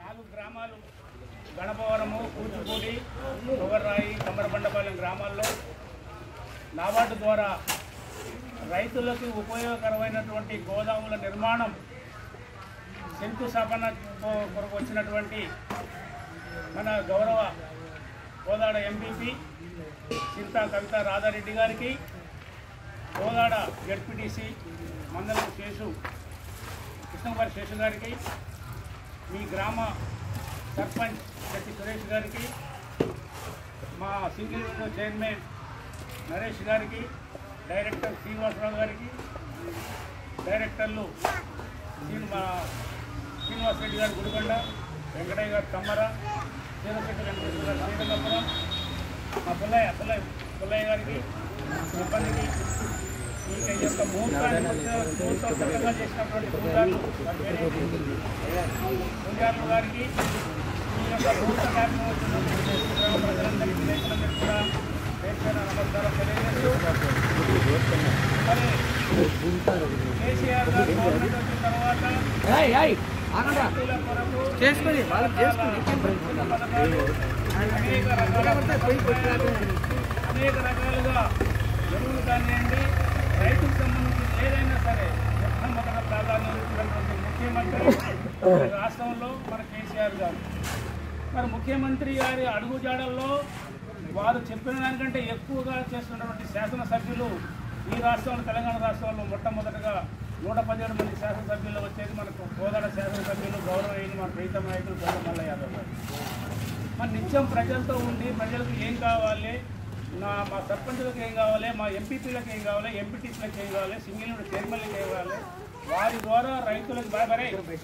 నాలుగు గ్రామాలు గణపవరము కూచిపూడి పొగర్రాయి కమ్మరబండపాలెం గ్రామాల్లో నాబార్డు ద్వారా రైతులకు ఉపయోగకరమైనటువంటి గోదాముల నిర్మాణం శంకుస్థాపన కొ- కొరకు వచ్చినటువంటి మన గౌరవ కోదాడ ఎంపీపీ చింతా కవిత రాధారెడ్డి గారికి కోదాడ జడ్పీటీసీ మందలం శేషు కృష్ణకుమారి శేషు గారికి మీ గ్రామ సర్పంచ్ శక్తి సురేష్ గారికి మా సింగిల్ విండో చైర్మన్ నరేష్ గారికి డైరెక్టర్ శ్రీనివాసరావు గారికి డైరెక్టర్లు శ్రీను మా శ్రీనివాస్ రెడ్డి గారు గుడికొండ వెంకటయ్య గారు కమ్మర చీరశెట్టి వెంకటేశ్వర గారు శ్రీరంగపురం మా పుల్లయ్య పుల్లయ్య పుల్లయ్య గారికి సిబ్బందికి ఇక ఈ యొక్క ముహూర్తాన్ని ముహూర్తంగా చేసినటువంటి పూజారులు వారి పేరేంటి? పూజారులు గారికి ఈ యొక్క ముహూర్త కార్యక్రమం వచ్చినటువంటి గ్రామ ప్రజలందరికీ రైతులందరికీ కూడా పేరు పేరున నమస్కారం తెలియజేస్తూ మరి కేసీఆర్ గారు గవర్నమెంట్ వచ్చిన తర్వాత రైతుల కొరకు చేసుకొని వాళ్ళకి చేసుకొని పథకాలు, అనేక రకాల సదుపాయాలు, అనేక రకాలుగా ఎరువులు కానివ్వండి రైతుకు సంబంధించి ఏదైనా సరే మొట్టమొదట ప్రాధాన్యం ఇచ్చినటువంటి ముఖ్యమంత్రి ఈ రాష్ట్రంలో మన కేసీఆర్ గారు మరి ముఖ్యమంత్రి గారి అడుగుజాడల్లో వారు చెప్పిన దానికంటే ఎక్కువగా చేస్తున్నటువంటి శాసనసభ్యులు ఈ రాష్ట్రంలో తెలంగాణ రాష్ట్రంలో మొట్టమొదటగా నూట పదిహేడు మంది శాసనసభ్యులు వచ్చేది మనకు కోదాడ శాసనసభ్యులు గౌరవయ్యింది మన ప్రీతం నాయకులు గౌరవ మల్ల యాదవ్ గారు మరి నిత్యం ప్రజలతో ఉండి ప్రజలకు ఏం కావాలి నా మా సర్పంచులకు ఏం కావాలి మా ఎంపీపీలకు ఏం కావాలి ఎంపీటీసీలకు ఏం కావాలి సింగిల్ విండో చైర్మన్లకు ఏం కావాలి వారి ద్వారా రైతులకు బాగా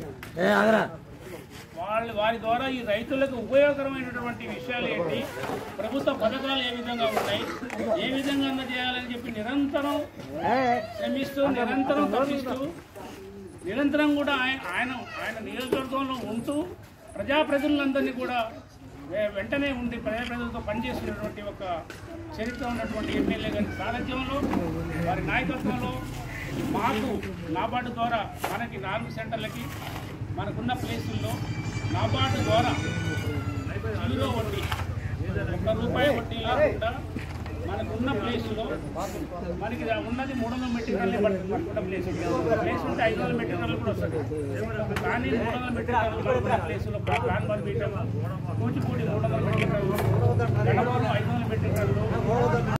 వాళ్ళ వారి ద్వారా ఈ రైతులకు ఉపయోగకరమైనటువంటి విషయాలు ఏంటి ప్రభుత్వ పథకాలు ఏ విధంగా ఉన్నాయి ఏ విధంగా అందజేయాలని చెప్పి నిరంతరం శ్రమిస్తూ నిరంతరం తప్పిస్తూ నిరంతరం కూడా ఆయన ఆయన ఆయన నియోజకవర్గంలో ఉంటూ ప్రజాప్రతినిధులందరినీ కూడా వె- వెంటనే ఉండి ప్రజాప్రతినిధులతో పనిచేస్తున్నటువంటి ఒక చరిత్ర ఉన్నటువంటి ఎమ్మెల్యే గారి సారథ్యంలో వారి నాయకత్వంలో మాకు నాబార్డు ద్వారా మనకి నాలుగు సెంటర్లకి మనకున్న ప్లేసుల్లో నాబార్డు ద్వారా జీరో వడ్డీ ఒక్క రూపాయి వడ్డీ లేకుండా మనకున్న ప్లేస్లో మనకి రా- ఉన్నది మూడు వందల మెట్రిక్ టన్నులే పడుతుంది మనకున్న ప్లేస్ ప్లేస్ ఉంటే ఐదు వందల మెట్రిక్ టన్నులు కూడా వస్తుంది కానీ మూడు వందల మెట్రిక్ టన్నులు మనకున్న ప్లేస్లో కాన్వర్ బీటం కూచిపూడి మూడు వందల మెట్రిక్ టన్నులు గణపవరం ఐదు వందల మెట్రిక్ టన్నులు